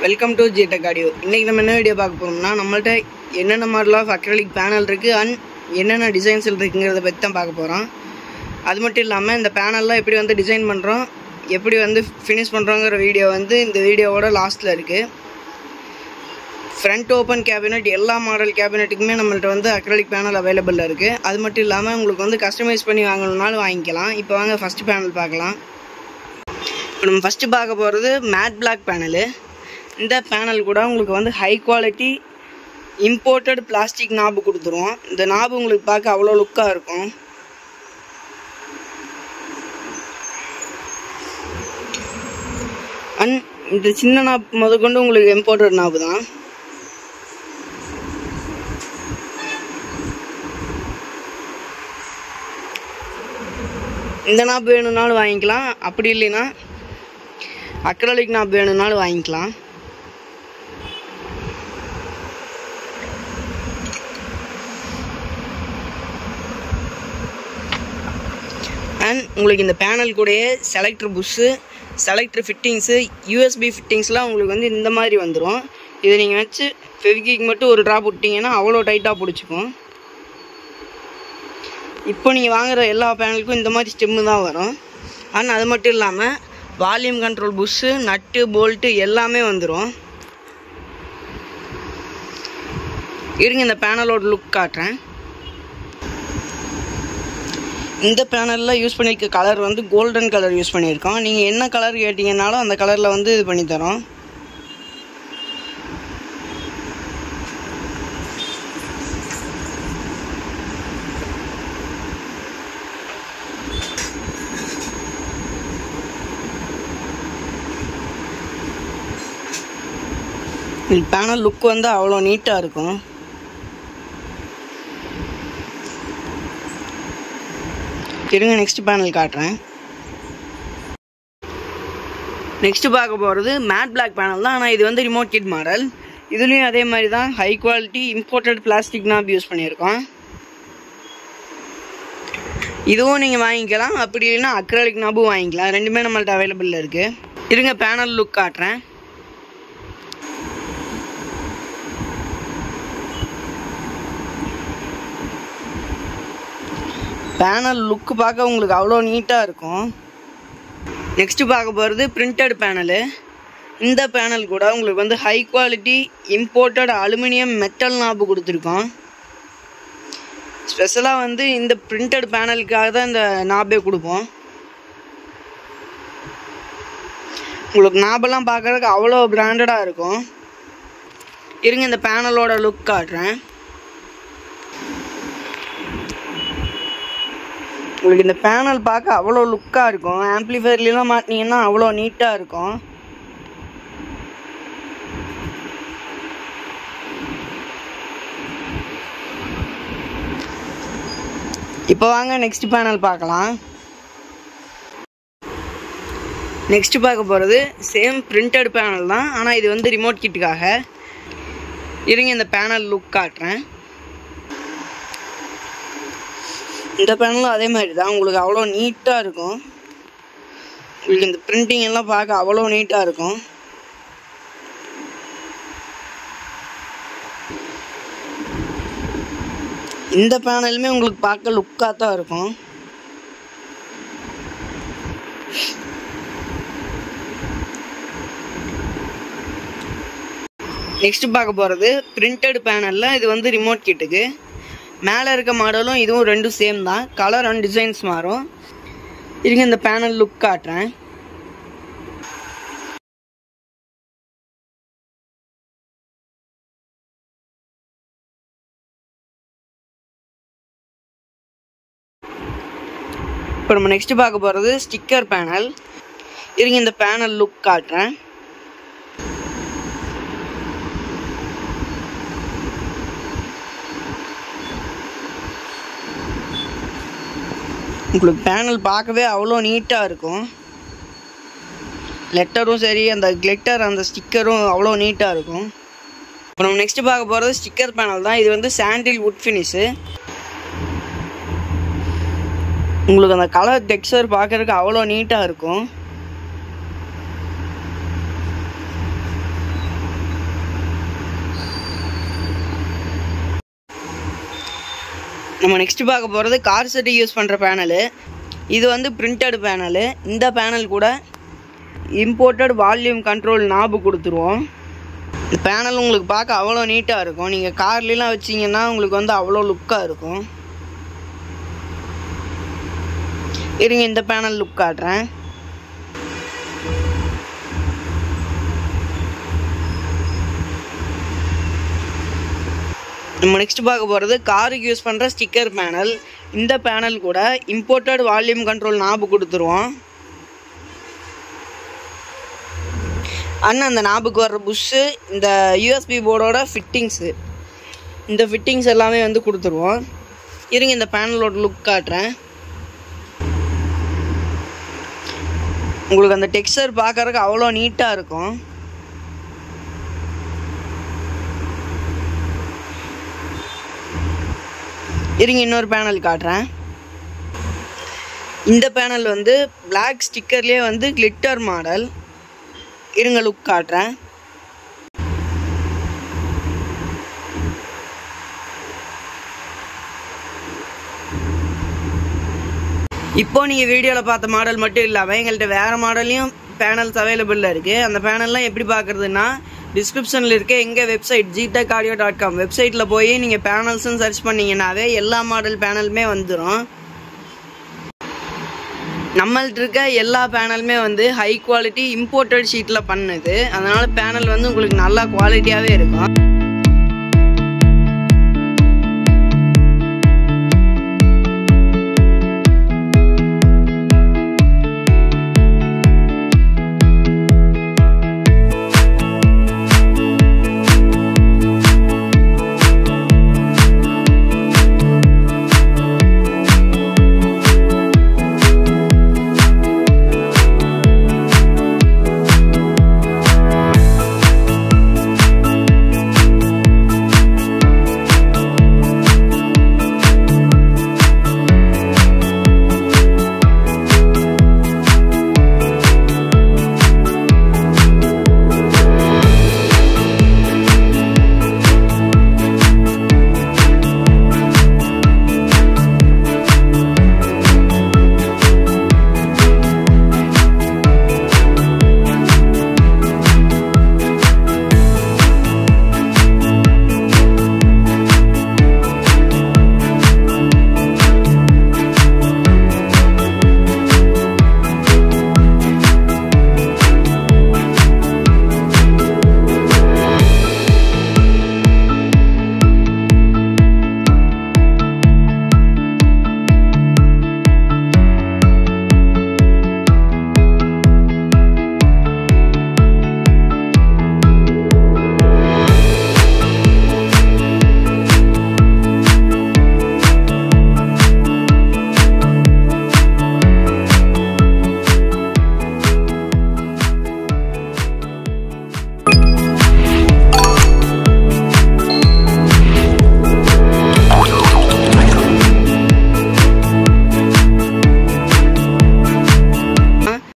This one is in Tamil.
வெல்கம் டு ஜிடெக் ஆடியோ இன்றைக்கி நம்ம என்ன வீடியோ பார்க்க போகிறோம்னா நம்மள்ட்ட என்னென்ன மாடல் ஆஃப் அக்ரலிக் பேனல் இருக்குது அண்ட் என்னென்ன டிசைன்ஸ் இருக்குங்கிறத பற்றி தான் பார்க்க போகிறோம் அது மட்டும் இல்லாமல் இந்த பேனல்லாம் எப்படி வந்து டிசைன் பண்ணுறோம் எப்படி வந்து ஃபினிஷ் பண்ணுறோங்கிற வீடியோ வந்து இந்த வீடியோவோட லாஸ்ட்டில் இருக்குது ஃப்ரண்ட் ஓப்பன் கேபினெட் எல்லா மாடல் கேபினெட்டுக்குமே நம்மள்ட்ட வந்து அக்ரலிக் பேனல் அவைலபிளில் இருக்குது அது மட்டும் இல்லாமல் உங்களுக்கு வந்து கஸ்டமைஸ் பண்ணி வாங்கணுன்னாலும் வாங்கிக்கலாம் இப்போ வாங்க ஃபஸ்ட்டு பேனல் பார்க்கலாம் இப்போ நம்ம ஃபஸ்ட்டு பார்க்க போகிறது மேட் பிளாக் பேனலு இந்த பேனல் கூட உங்களுக்கு வந்து high quality imported plastic knob கொடுத்துருவோம் இந்த நாபு உங்களுக்கு பார்க்க அவ்வளோ லுக்காக இருக்கும் அண்ட் இந்த சின்ன நாப் முதற்கொண்டு உங்களுக்கு இம்போர்ட்டட் நாபு தான் இந்த நாப் வேணும்னாலும் வாங்கிக்கலாம் அப்படி இல்லைன்னா அக்ரலிக் நாப் வேணும்னாலும் வாங்கிக்கலாம் அண்ட் உங்களுக்கு இந்த பேனல் கூடயே selector push selector fittings USB ஃபிட்டிங்ஸ்லாம் உங்களுக்கு வந்து இந்த மாதிரி வந்துடும் இதை நீங்கள் வச்சு ஃபெவிக்கிக் மட்டும் ஒரு ட்ராப் விட்டிங்கன்னா அவ்வளோ டைட்டாக பிடிச்சிக்கும் இப்போ நீங்கள் வாங்குற எல்லா பேனலுக்கும் இந்த மாதிரி ஸ்டெம்மு தான் வரும் அண்ட் அது மட்டும் இல்லாமல் volume control push nut bolt எல்லாமே வந்துடும் இருங்க இந்த பேனலோட லுக் காட்டுறேன் இந்த பேனலில் யூஸ் பண்ணியிருக்க கலர் வந்து கோல்டன் கலர் யூஸ் பண்ணியிருக்கோம் நீங்கள் என்ன கலர் கேட்டிங்கனாலும் அந்த கலரில் வந்து இது பண்ணி தரோம் பேனல் லுக் வந்து அவ்வளோ நீட்டாக இருக்கும் இருங்க நெக்ஸ்ட் பேனல் காட்டுறேன் நெக்ஸ்ட் பார்க்க போகிறது மேட் பிளாக் பேனல் தான் ஆனால் இது வந்து ரிமோட் கிட் மாடல் இதுலேயும் அதே மாதிரி தான் high quality imported plastic knob use பண்ணியிருக்கோம் இதுவும் நீங்கள் வாங்கிக்கலாம் அப்படி இல்லைன்னா அக்ரலிக் நாபும் வாங்கிக்கலாம் ரெண்டுமே நம்மள்ட்ட அவைலபிளில் இருக்குது இருங்க பேனல் லுக் காட்டுறேன் பேனல் லுக்கு பார்க்க உங்களுக்கு அவ்வளோ நீட்டாக இருக்கும் நெக்ஸ்ட்டு பார்க்க போகிறது பிரிண்டட் பேனலு இந்த பேனல் கூட உங்களுக்கு வந்து high quality imported aluminium metal knob கொடுத்துருக்கோம் ஸ்பெஷலாக வந்து இந்த பிரிண்டட் பேனலுக்காக தான் இந்த நாபே கொடுப்போம் உங்களுக்கு நாபெல்லாம் பார்க்குறதுக்கு அவ்வளோ பிராண்டடாக இருக்கும் இருங்க இந்த பேனலோட லுக் காட்டுறேன் உங்களுக்கு இந்த பேனல் பார்க்க அவ்வளோ லுக்காக இருக்கும் ஆம்ப்ளிஃபையர்லாம் மாட்டினீங்கன்னா அவ்வளோ நீட்டாக இருக்கும் இப்போ வாங்க நெக்ஸ்ட் பேனல் பார்க்கலாம் நெக்ஸ்ட் பார்க்க போகிறது சேம் பிரிண்டட் பேனல் தான் ஆனால் இது வந்து ரிமோட் கிட்டுக்காக இருங்க இந்த பேனல் லுக் காட்டுறேன் இந்த பேனலும் அதே மாதிரி தான் உங்களுக்கு அவ்வளோ நீட்டாக இருக்கும் உங்களுக்கு இந்த பிரிண்டிங் எல்லாம் பார்க்க அவ்வளோ நீட்டாக இருக்கும் இந்த பேனலுமே உங்களுக்கு பார்க்க லுக்காக தான் இருக்கும் நெக்ஸ்ட் பார்க்க போகிறது பிரிண்டட் பேனலில் இது வந்து ரிமோட் கிட்டுக்கு மேலே இருக்க மாடலும் இதுவும் ரெண்டும் சேம் தான் கலர் அண்ட் டிசைன்ஸ் மாறும் இருங்க இந்த பேனல் லுக் காட்டுறேன் இப்போ நம்ம நெக்ஸ்ட் பார்க்க போகிறது ஸ்டிக்கர் பேனல் இருங்க இந்த பேனல் லுக் காட்டுறேன் உங்களுக்கு பேனல் பார்க்கவே அவ்வளோ நீட்டாக இருக்கும் லெட்டரும் சரி அந்த கிளிட்டர் அந்த ஸ்டிக்கரும் அவ்வளோ நீட்டாக இருக்கும் இப்போ நம்ம நெக்ஸ்ட் பார்க்க போகிறது ஸ்டிக்கர் பேனல் தான் இது வந்து சாண்டில் வுட் ஃபினிஷு உங்களுக்கு அந்த கலர் டெக்ஸ்சர் பார்க்கறதுக்கு அவ்வளோ நீட்டாக இருக்கும் நம்ம நெக்ஸ்ட் பார்க்க போகிறது கார் செட்டு யூஸ் பண்ணுற பேனலு இது வந்து பிரிண்டட் பேனலு இந்த பேனல் கூட இம்போர்ட்டட் வால்யூம் கண்ட்ரோல் நாபு கொடுத்துருவோம் இந்த பேனல் உங்களுக்கு பார்க்க அவ்வளோ நீட்டாக இருக்கும் நீங்கள் கார்லாம் வச்சிங்கன்னா உங்களுக்கு வந்து அவ்வளோ லுக்காக இருக்கும் இருங்க இந்த பேனல் லுக் காட்டுறேன் நம்ம நெக்ஸ்ட் பார்க்க போகிறது காருக்கு யூஸ் பண்ணுற ஸ்டிக்கர் பேனல் இந்த பேனல் கூட இம்போர்ட்டட் வால்யூம் கண்ட்ரோல் நாபு கொடுத்துருவோம் அண்ணன் அந்த நாபுக்கு வர்ற புஷ்ஷு இந்த யூஎஸ்பி போர்டோட ஃபிட்டிங்ஸு இந்த ஃபிட்டிங்ஸ் எல்லாமே வந்து கொடுத்துருவோம் இருங்க இந்த பேனலோட லுக் காட்டுறேன் உங்களுக்கு அந்த டெக்ஸ்டர் பார்க்கறதுக்கு அவ்வளோ நீட்டாக இருக்கும் இருங்க இன்னொரு பேனல் காட்டுறேன் இந்த பேனல் வந்து பிளாக் ஸ்டிக்கர்லேயே வந்து கிளிட்டர் மாடல் இருங்க லுக் காட்டுறேன் இப்போ நீங்கள் வீடியோவில் பார்த்த மாடல் மட்டும் இல்லாமல் எங்கள்கிட்ட வேறு மாடல்லையும் பேனல்ஸ் அவைலபிளில் இருக்குது அந்த பேனல்லாம் எப்படி பார்க்குறதுன்னா டிஸ்கிரிப்ஷனில் இருக்க எங்கள் வெப்சைட் ஜிடெக் ஆடியோ டாட் காம் வெப்சைட்டில் போய் நீங்கள் பேனல்ஸ்னு சர்ச் பண்ணிங்கன்னாவே எல்லா மாடல் பேனலுமே வந்துடும் நம்மள்ட்ட இருக்க எல்லா பேனலுமே வந்து ஹை குவாலிட்டி இம்போர்ட்டட் ஷீட்டில் பண்ணுது அதனால் பேனல் வந்து உங்களுக்கு நல்லா குவாலிட்டியாகவே இருக்கும்